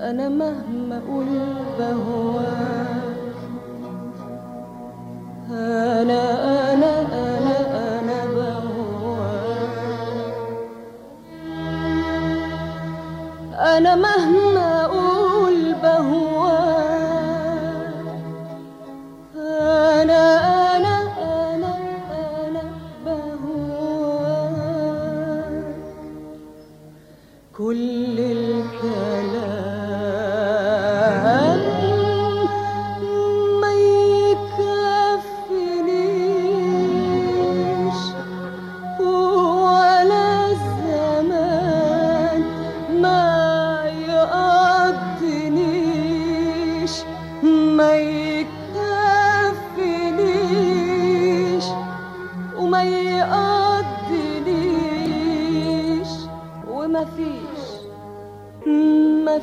أنا مهما أقول بهواك أنا أنا أنا أنا بهواك أنا مهما أقول بهواك أنا أنا أنا أنا بهواك كل الكلام ما يكفنيش ولا الزمان ما يقضنيش ما يكفنيش وما يقضنيش وما فيش ما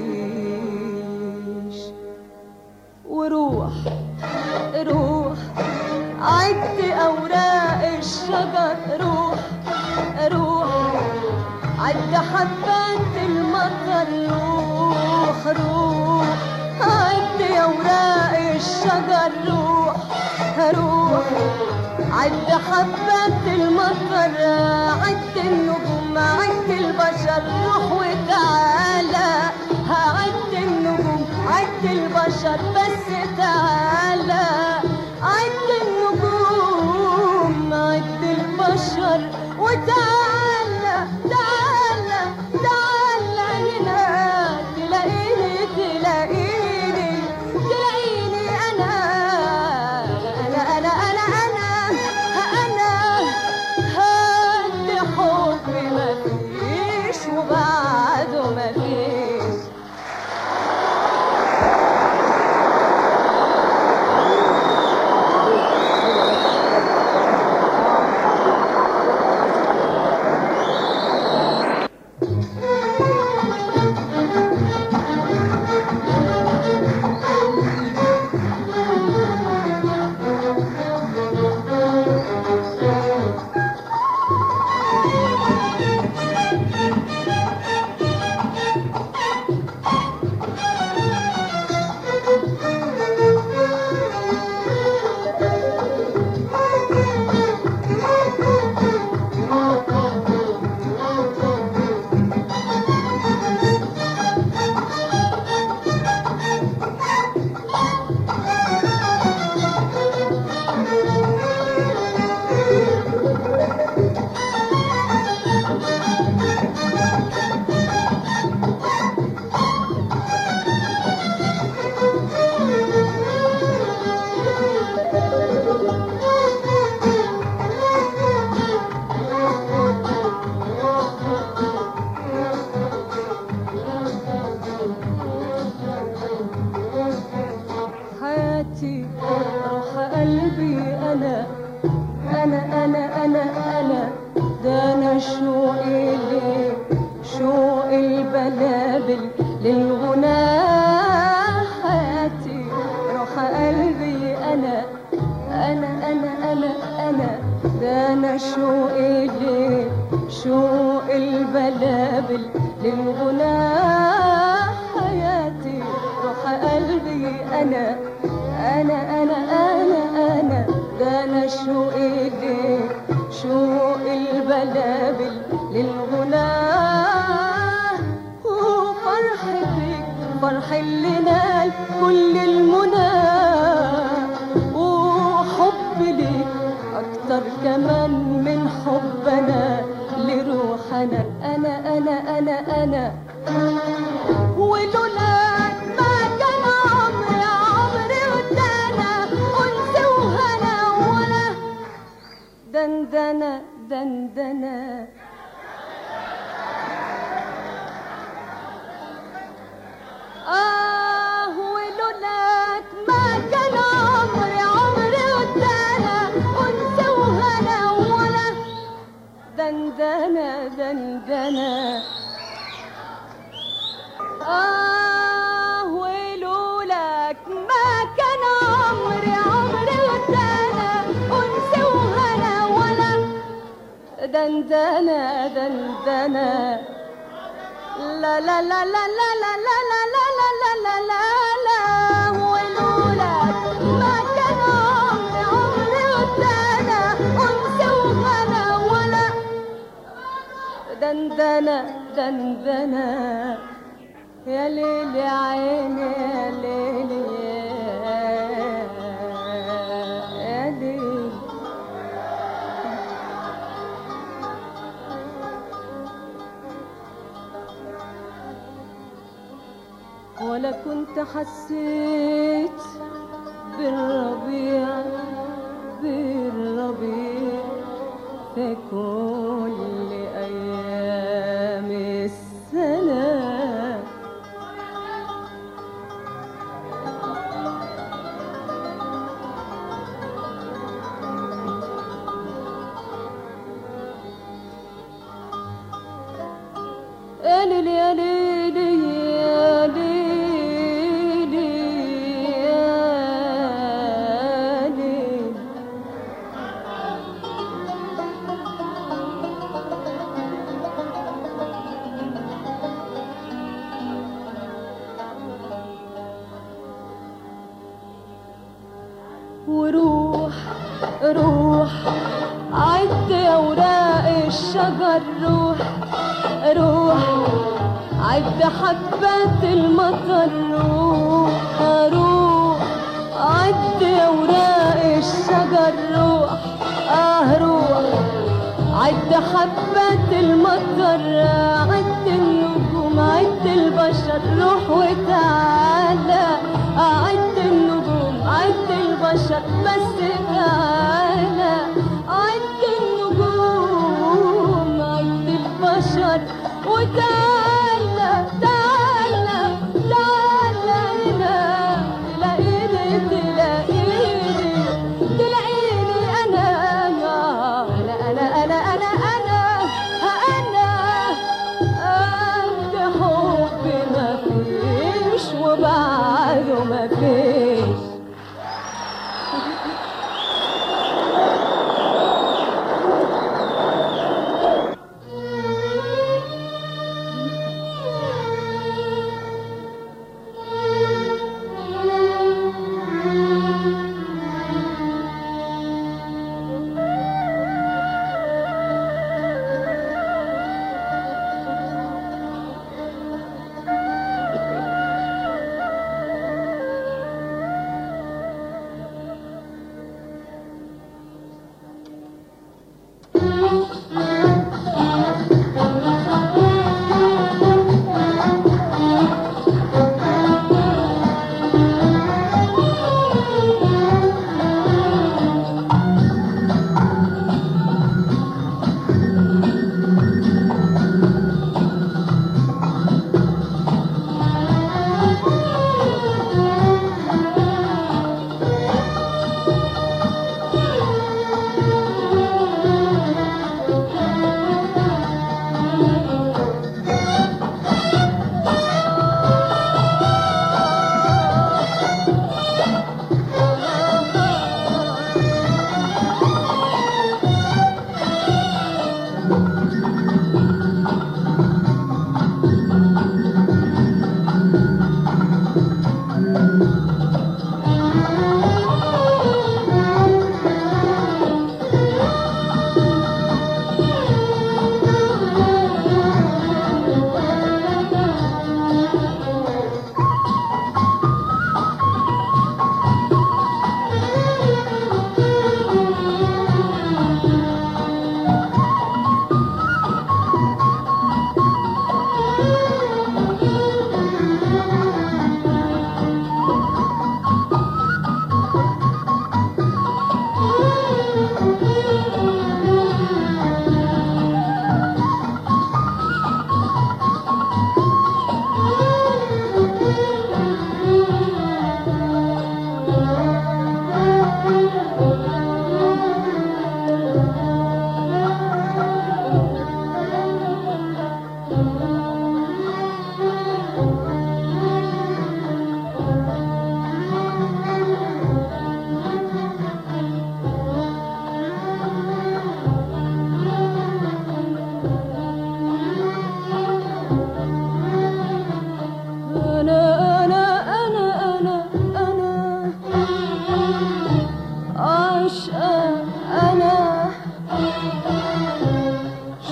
فيش وروح روح عد أوراق الشجر روح روح عد حبات المطر روح روح عد أوراق الشجر روح روح عد حبات المطر عد النجوم عد البشر روح وتعالى هعد النجوم عد البشر بس تعالى عد النجوم عد البشر وتعالى تعالى تعالى هنا تلاقيني تلاقيني تلاقيني انا انا انا انا انا انا هاد حب مفيش وبعده مفيش حياتي روح قلبي انا انا انا انا انا ده انا شوقي ليه شوق البلابل للغناء حياتي روح قلبي انا انا انا انا انا ده انا شوقي ليه شوق البلابل للغناء حياتي روح قلبي انا انا انا انا انا ده انا شوقي ليه شوق البلابل للغناء وفرح بيك فرح اللي نال كل المنى وحب ليك اكتر كمان من حبنا لروحنا انا انا انا انا ولولاك ما كان عمري عمري ودانا انس وهنا ولا دندنه دندنه آه ولولاك ما كان عمري عمري ودانا أنت وهنا ولا دندنة دندنة آه ولولاك ما كان عمري عمري ودانا أنت وهنا ولا دندنة دندنة لا لا لا لا لا لا لا لا لا لا لا لا لا ولولاك ما كان عمري عمري ودانا أنس وغنى ولا دندنة دندنة يا ليل يا عيني يا ليل يا ليل ولا كنت حسيت بالربيع بالربيع في كل أيام السنة يا ليل يا ليل يا ليل يا ليل وروح روح عد اوراق الشجر روح روح عد حبات المطر روح روح عد اوراق الشجر روح اه روح عد حبات المطر عد النجوم عد البشر روح وتعالى عد النجوم عد البشر بس تعالى عد النجوم عد البشر وتعالى تعالى تعالى هنا تلاقيني تلاقيني تلاقيني انا انا انا انا انا انا انا قد حبي ما فيش وبعده ما فيش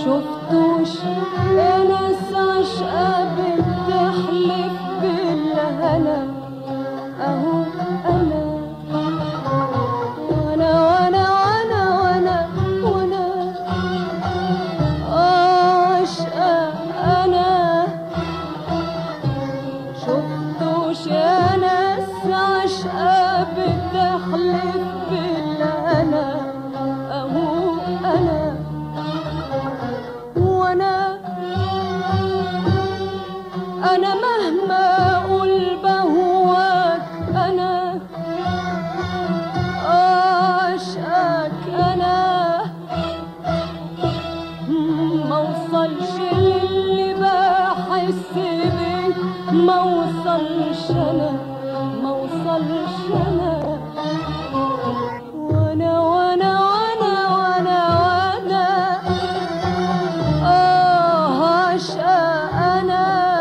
شفتوش يا ناس عشقة بتحلف بالهنا اهو انا وانا وانا وانا وانا وانا عشقة انا شفتوش يا ناس عشقة بتحلف بالهنا اهو انا وانا انا مهما اقول بهواك انا عشقك انا ما وصلش للي بحس بيه ما وصلش انا ما وصلش انا وانا وانا وانا وانا وانا اه عشقة انا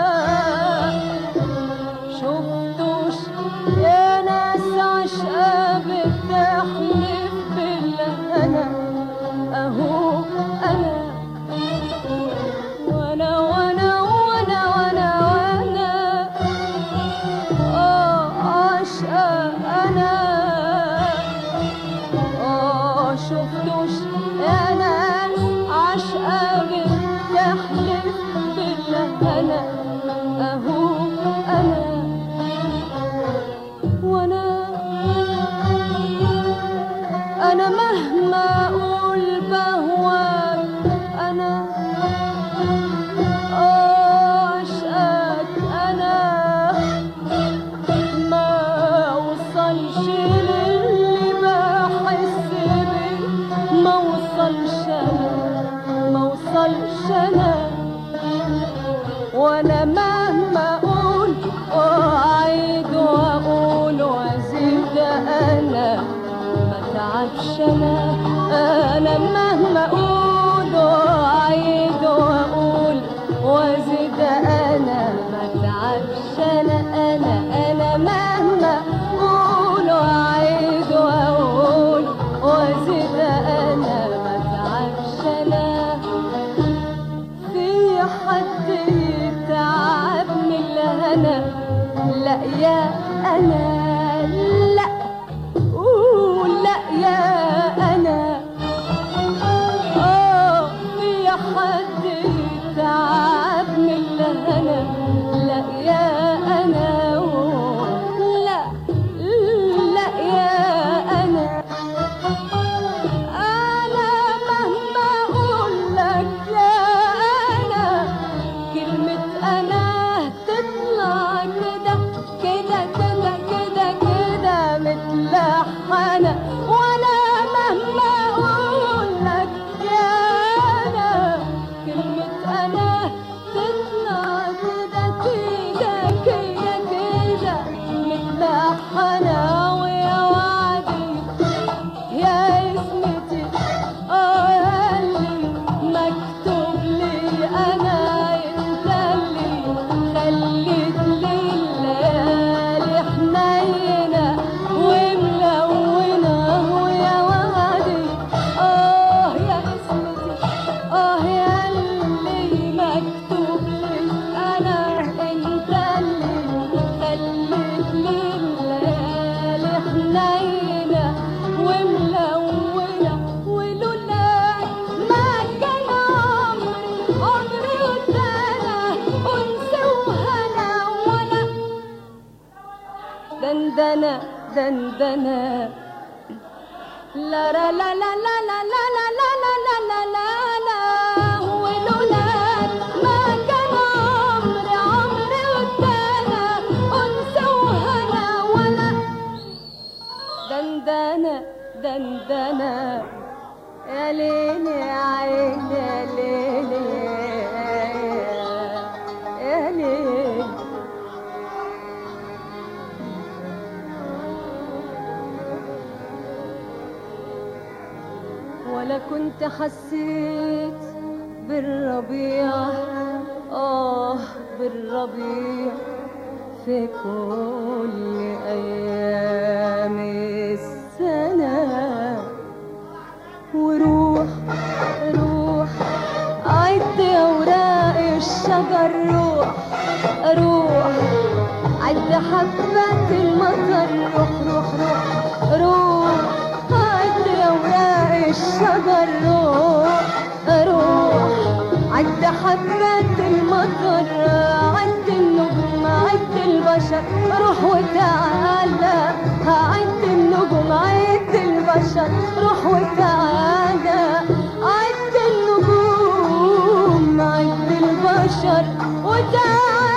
شفتوش يا ناس عشقة بتحلف بالهنا اهو انا وانا وانا وانا وانا وانا اه عشقة انا اه شفتوش يا ناس عشقة بتحلف بالهنا اهو انا وانا انا مهما اقول بهواك انا عشقك انا ما وصلش للي بحس بيه ما وصلش انا ما وصلش انا وانا مهما اقول واعيد واقول وازيد انا ما تعبش انا انا مهما اقول واعيد واقول وازيد انا ما تعبش انا انا انا مهما اقول واعيد واقول وازيد انا ما تعبش انا في حد يتعب من الهنا لا يا انا لا قول لا يا انا اه في حد يتعب من الهنا لا يا انا لا لا يا انا أنا مهما أقول لك يا أنا كلمة أنا تطلع كده كده كده كده كده متلحنة وأنا مهما أقول لك يا أنا كلمة أنا تطلع كده كده كده كده متلحنة ويا وعدي يا اسمتي اه يا اللي مكتوب لي انا انت اللي خليت لي الليالي حنينه وملونه ويا وعدي اه يا اسمتي اه يا اللي مكتوب لي انا انت اللي خليت لي الليالي حنينه وملونه ولولاك ما كان عمري عمري وسنه انثى وهنا وانا دندنه دندنه لا لا لا لا لا لا لا لا لا لا لا لا لا ولولاك ما كان عمري عمري وسنه انثى وهنا ولا دندنة دندنة يا ليل يا عين يا ليل يا ليل ولا كنت حسيت بالربيع آه بالربيع في كل أيام السنة وروح روح البشر روح وتعالى عد النجوم عد البشر روح وتعالى عد النجوم عد البشر وتعالى